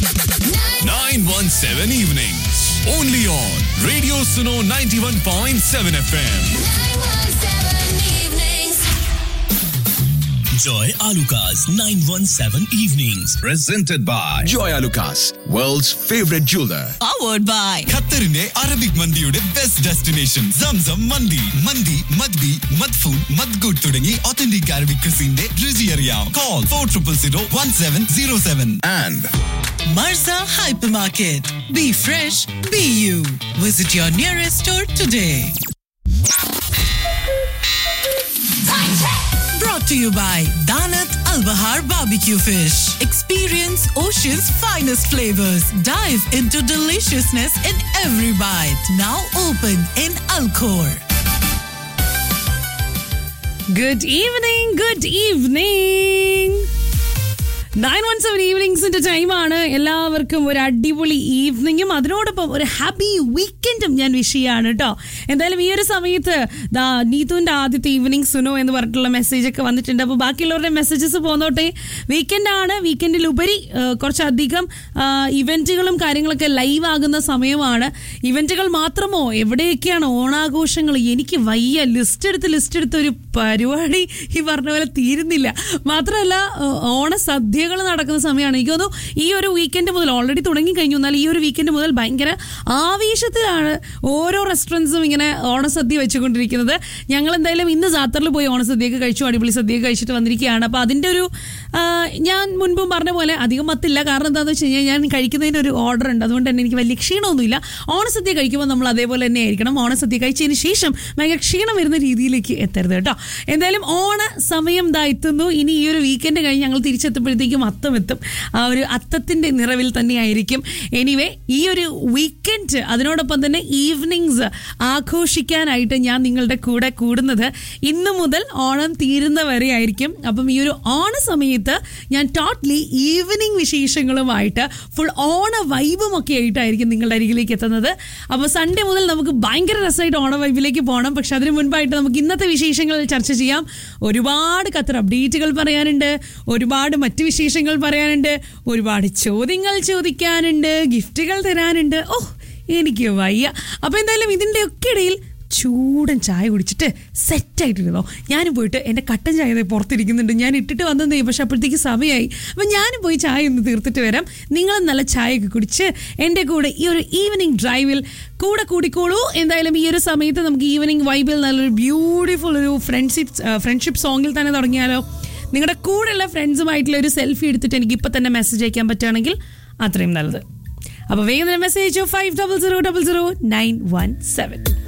917 evenings. Only on Radio Suno 91.7 FM. Joy Alukas 917 Evenings. Presented by Joy Lucas, world's favorite jeweler. powered by ഖത്തറിന്റെ Arabic മന്തിയുടെ best destination സംസം മന്തി മന്തി മദ്ബി മദ്ഫൂൺ മദ്ഗുഡ് തുടങ്ങി ഒത്തന്റിക് അറബിക് ക്രിസിന്റെ രുചി അറിയാം call four triple zero one seven zero seven And Marza Hypermarket. Be fresh, be you. Visit your nearest store today. Brought to you by Danat Al Bahar Barbecue Fish. Experience ocean's finest flavors. Dive into deliciousness in every bite. Now open in Alcor. Good evening good evening nine one seven ഈവനിങ്സിന്റെ ടൈമാണ് എല്ലാവർക്കും ഒരു അടിപൊളി ഈവനിങ്ങും അതിനോടൊപ്പം ഒരു happy വീക്കെൻഡും ഞാൻ wish ചെയ്യാണ് കേട്ടോ എന്തായാലും ഈ ഒരു സമയത്ത് ദാ നീതുവിന്റെ ആദ്യത്തെ ഈവനിങ് സുനോ എന്ന് പറഞ്ഞിട്ടുള്ള മെസ്സേജ് ഒക്കെ വന്നിട്ടുണ്ട് അപ്പോൾ ബാക്കിയുള്ളവരുടെ മെസ്സേജസ് പോന്നോട്ടെ വീക്കെൻഡ് ആണ് വീക്കെൻഡിലുപരി കുറച്ചധികം ഇവന്റുകളും കാര്യങ്ങളൊക്കെ ലൈവ് ആകുന്ന സമയമാണ് ഇവന്റുകൾ മാത്രമോ എവിടെയൊക്കെയാണ് ഓണാഘോഷങ്ങൾ എനിക്ക് വയ്യ ലിസ്റ്റ് എടുത്ത് ലിസ്റ്റ് എടുത്ത് ഒരു പരിപാടി ഈ പറഞ്ഞ പോലെ തീരുന്നില്ല മാത്രമല്ല ഏഹ്, ഓണസദ്യകൾ നടക്കുന്ന സമയമാണ് എനിക്ക് തോന്നുന്നു ഈ ഒരു വീക്കെൻഡ് മുതൽ ഓൾറെഡി തുടങ്ങി കഴിഞ്ഞു എന്നാൽ ഈ ഒരു വീക്കെൻഡ് മുതൽ ഭയങ്കര ആവേശത്തിലാണ് ഓരോ റെസ്റ്റോറൻറ്റ്സും ഇങ്ങനെ ഓണസദ്യ വെച്ചുകൊണ്ടിരിക്കുന്നത് ഞങ്ങൾ എന്തായാലും ഇന്ന് ജാത്തറിൽ പോയി ഓണസദ്യയൊക്കെ കഴിച്ചു അടിപൊളി സദ്യയൊക്കെ കഴിച്ചിട്ട് വന്നിരിക്കുകയാണ് അപ്പോൾ അതിൻ്റെ ഒരു ആ, ഞാൻ മുൻപും പറഞ്ഞ പോലെ അധികം മത്തില്ല കാരണം എന്താണെന്ന് വെച്ച് കഴിഞ്ഞാൽ ഞാൻ കഴിക്കുന്നതിന് ഒരു ഓർഡർ ഉണ്ട് അതുകൊണ്ട് തന്നെ എനിക്ക് വലിയ ക്ഷീണമൊന്നുമില്ല ഓണസദ്യ കഴിക്കുമ്പോൾ നമ്മൾ അതേപോലെ തന്നെ ആയിരിക്കണം ഓണസദ്യ കഴിച്ചതിന് ശേഷം ഭയങ്കര ക്ഷീണം വരുന്ന രീതിയിലേക്ക് എത്തരുത് കേട്ടോ എന്തായാലും ഓണ സമയം ദാ എത്തുന്നു ഇനി ഈ ഒരു വീക്കെൻഡ് കഴിഞ്ഞ് ഞങ്ങൾ തിരിച്ചെത്തുമ്പോഴത്തേക്കും അത്തം എത്തും ആ ഒരു അത്തത്തിൻ്റെ നിറവിൽ തന്നെയായിരിക്കും എനിവേ ഈ ഒരു വീക്കെൻഡ് അതിനോടൊപ്പം തന്നെ ഈവനിങ്സ് ആഘോഷിക്കാനായിട്ട് ഞാൻ നിങ്ങളുടെ കൂടെ കൂടുന്നത് ഇന്നു മുതൽ ഓണം തീരുന്ന വരെ ആയിരിക്കും അപ്പം ഈ ഒരു ഓണ സമയത്ത് ഞാൻ ടോട്ടലി ഈവനിങ് വിശേഷങ്ങളുമായിട്ട് ഫുൾ ഓണ വൈബും ഒക്കെ ആയിട്ടായിരിക്കും നിങ്ങളുടെ അരികിലേക്ക് എത്തുന്നത് അപ്പോൾ സൺഡേ മുതൽ നമുക്ക് ഭയങ്കര രസമായിട്ട് ഓണ വൈബിലേക്ക് പോകണം പക്ഷെ അതിന് മുൻപായിട്ട് നമുക്ക് ഇന്നത്തെ വിശേഷങ്ങൾ ചർച്ച ചെയ്യാം ഒരുപാട് ഖത്തർ അപ്ഡേറ്റുകൾ പറയാനുണ്ട് ഒരുപാട് മറ്റ് വിശേഷങ്ങൾ പറയാനുണ്ട് ഒരുപാട് ചോദ്യങ്ങൾ ചോദിക്കാനുണ്ട് ഗിഫ്റ്റുകൾ തരാനുണ്ട് ഓ എനിക്ക് വയ്യ അപ്പോൾ എന്തായാലും ഇതിൻ്റെ ഒക്കെ ഇടയിൽ ചൂടൻ ചായ കുടിച്ചിട്ട് സെറ്റായിട്ടിരുന്നോ ഞാനും പോയിട്ട് എൻ്റെ കട്ടൻ ചായ ദേ പുറത്തിരിക്കുന്നുണ്ട് ഞാൻ ഇട്ടിട്ട് വന്നതേ പക്ഷെ അപ്പോഴത്തേക്ക് സമയമായി അപ്പം ഞാനും പോയി ചായ ഒന്ന് തീർത്തിട്ട് വരാം നിങ്ങൾ നല്ല ചായയൊക്കെ കുടിച്ച് എൻ്റെ കൂടെ ഈ ഒരു ഈവനിങ് ഡ്രൈവിൽ കൂടെ കൂടിക്കോളൂ എന്തായാലും ഈ ഒരു സമയത്ത് നമുക്ക് ഈവനിങ് വൈബിൽ നല്ലൊരു ബ്യൂട്ടിഫുൾ ഒരു ഫ്രണ്ട്ഷിപ്പ് ഫ്രണ്ട്ഷിപ്പ് സോങ്ങിൽ തന്നെ തുടങ്ങിയാലോ നിങ്ങളുടെ കൂടെയുള്ള ഫ്രണ്ട്സുമായിട്ടുള്ള ഒരു സെൽഫി എടുത്തിട്ട് എനിക്ക് ഇപ്പം തന്നെ മെസ്സേജ് അയക്കാൻ പറ്റുകയാണെങ്കിൽ അത്രയും നല്ലത് അപ്പോൾ വേഗം message five double zero double zero nine one seven